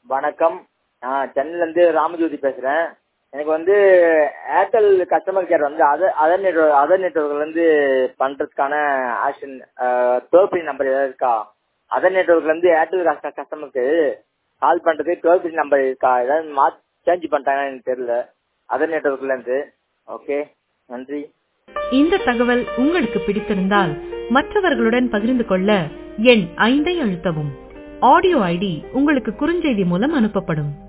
வணக்கம் நான் சென்னையிலேருந்து ராமஜோதி பேசுகிறேன் எனக்கு வந்து ஏர்டெல் கஸ்டமர் கேர் வந்து அதர் அதர் நெட்ஒர்க் அதர் நெட்ஒர்க்லேருந்து பண்ணுறதுக்கான ஆக்ஷன் டோல் ஃப்ரீ நம்பர் ஏதாவது இருக்கா அதர் நெட்ஒர்க்லேருந்து ஏர்டெல் கஸ்டமருக்கு கால் பண்ணுறதுக்கு டோல் ஃப்ரீ நம்பர் இருக்கா ஏதாவது மா சேஞ்ச் பண்ணிட்டாங்கன்னு எனக்கு தெரியல அதர் நெட்ஒர்க்லேருந்து ஓகே நன்றி இந்த தகவல் உங்களுக்கு பிடித்திருந்தால் மற்றவர்களுடன் பகிர்ந்து கொள்ள எண் ஐந்தை அழுத்தவும் ஆடியோ ஐடி உங்களுக்கு குறுஞ்செய்தி மூலம் அனுப்பப்படும்